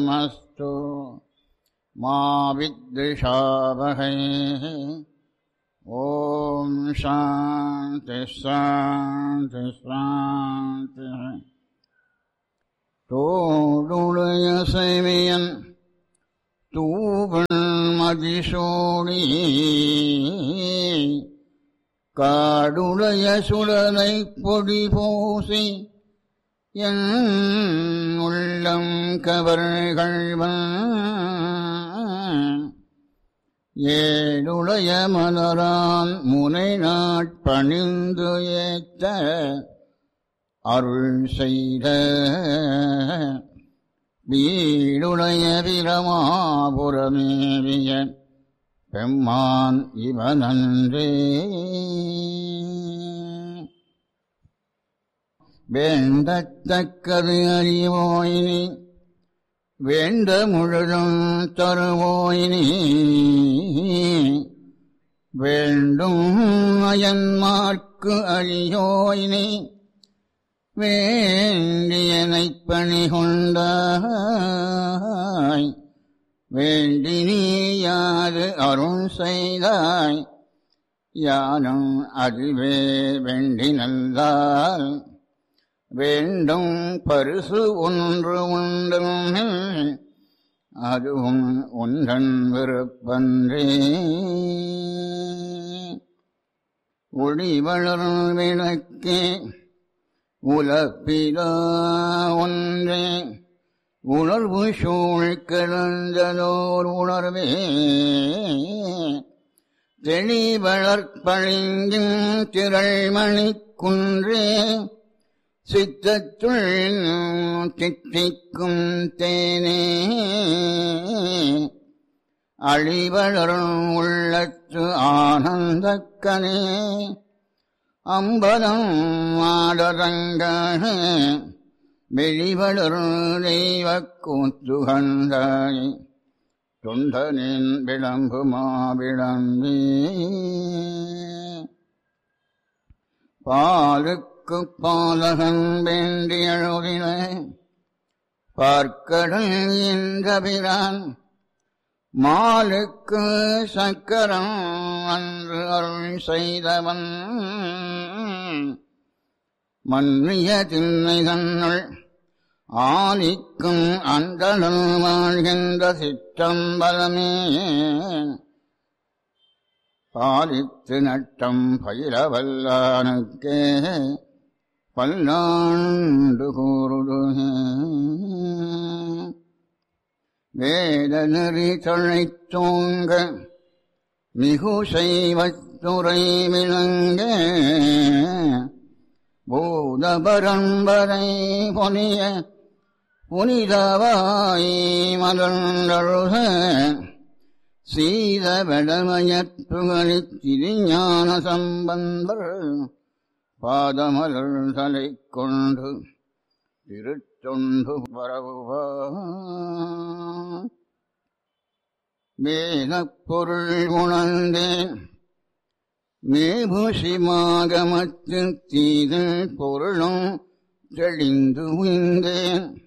मास्तु मा विद्विषावहै ॐ शान्ति शान्ति शान्तिः தோடுடைய சேமியன் தூவன் மதிசோடி காடுடைய சுடலை பொடி பூசி என் உள்ளம் கவர்கள்வன் ஏடுடைய மலரான் முனை நாட்பணிந்து ஏத்த அருள் செய்த வீடுடைய பிரமாபுரமேவிய பெம்மான் இவனன்றே வேண்டத்தக்கது அறிவோயினி வேண்ட முழுதும் தருவோயினி வேண்டும் அயன்மார்க்கு அழியோயினி வேண்டியனைப் பணி கொண்டாய் வேண்டி நீ யாது அருள் செய்தாய் யானும் அதுவே வேண்டி நல்லால் வேண்டும் பரிசு ஒன்று உண்டு அதுவும் ஒன்றன் விருப்பன்றே ஒளி வளரும் விளக்கே உலப்பிலா ஒன்றே உணர்வு சூழ் கிடந்ததோர் உணர்வே தெளிவளர்ப்பழிங்கின் திரள்மணி குன்றே சித்தத்துள் தித்திக்கும் தேனே அழிவளரும் உள்ளத்து ஆனந்தக்கனே அம்பலம் ஆடரங்க வெளிவளர் தெய்வ கூத்துகந்தாய் தொண்டனின் விளம்பு மாவிளம்பி பாலுக்கு பாலகன் வேண்டி அழுதின பார்க்கடல் என்றபிரான் மாலுக்கு சக்கரம் அன்று அருள் செய்தவன் மன்னிய திண்ணை தன்னுள் ஆலிக்கும் அந்தணல் வாழ்கின்ற சிற்றம்பலமே பாலித்து நட்டம் பயிரவல்லானுக்கே பல்லாண்டு கூறுடு வேத நெறி தழைத்தோங்க மிகு செய்வத்துறை விளங்க பூத பரம்பரை பொனிய புனிதவாய் மலர்ந்தழுக சீத வடமயத்துகளித் திருஞான சம்பந்தர் பாதமலர் தலை கொண்டு திருத்தொண்டு பரவுவா வேதப் பொருள் உணர்ந்தேன் மேபுசிமாகமத்து தீது பொருளும் தெளிந்து உய்ந்தேன்